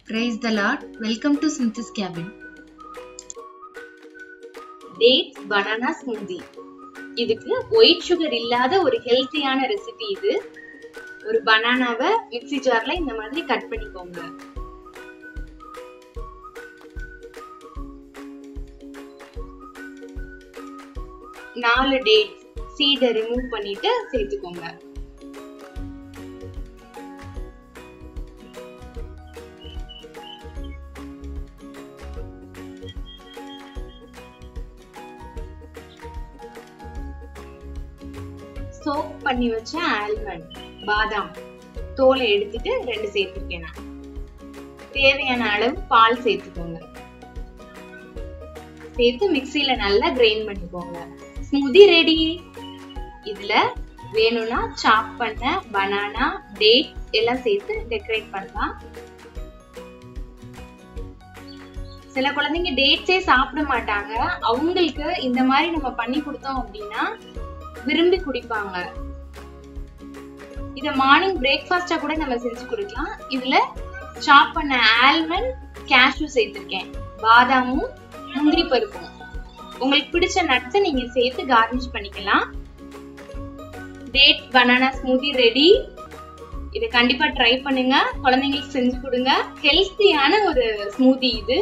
Praise the Lord. Welcome to Smith's Cabin. Dates banana smoothie இதுக்கு white sugar இல்லாத ஒரு ஹெல்த்தியான ரெசிபி இது ஒரு பனானாவை மிக்ஸி ஜார்ல இந்த மாதிரி கட் பண்ணிக்கோங்க நாலு டேட்ஸ் சீடை ரிமூவ் பண்ணிட்டு சேர்த்துக்கோங்க சோப் பண்ணி வச்ச ஆல்மண்ட் பாதாம் தோலை எடுத்துட்டு ரெண்டு சேர்த்துருக்கேன் நான் தேவையான அளவு பால் சேர்த்துக்கோங்க சேர்த்து மிக்சியில நல்லா கிரைண்ட் பண்ணிக்கோங்க ஸ்மூதி ரெடி இதுல வேணும்னா சாப் பண்ண பனானா டேட் எல்லாம் சேர்த்து டெக்கரேட் பண்ணலாம் சில குழந்தைங்க டேட்ஸே சாப்பிட மாட்டாங்க அவங்களுக்கு இந்த மாதிரி நம்ம பண்ணி கொடுத்தோம் அப்படின்னா விரும்பி குடிப்பாங்க இத மார்னிங் பிரேக்ஃபாஸ்டா கூட நம்ம செஞ்சு கொடுக்கலாம் இதுல சாப் பண்ண ஆல்மண்ட் கேஷ்யூ சேர்த்திருக்கேன் பாதாமும் முந்திரி பருப்பும் உங்களுக்கு பிடிச்ச நட்ஸை நீங்க சேர்த்து கார்னிஷ் பண்ணிக்கலாம் டேட் பனானா ஸ்மூதி ரெடி இதை கண்டிப்பா ட்ரை பண்ணுங்க குழந்தைங்களுக்கு செஞ்சு கொடுங்க ஹெல்த்தியான ஒரு ஸ்மூதி இது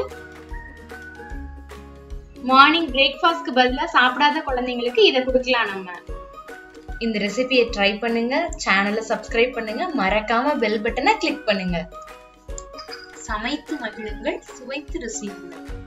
மார்னிங் பிரேக்ஃபாஸ்ட்க்கு பதிலா சாப்பிடாத குழந்தைங்களுக்கு இதை கொடுக்கலாம் நம்ம இந்த ரெசிபியை ட்ரை பண்ணுங்க சேனலை சப்ஸ்கிரைப் பண்ணுங்க மறக்காம பெல் பட்டனை கிளிக் பண்ணுங்க சமைத்து மகிழுங்கள் சுவைத்து ருசியுங்கள்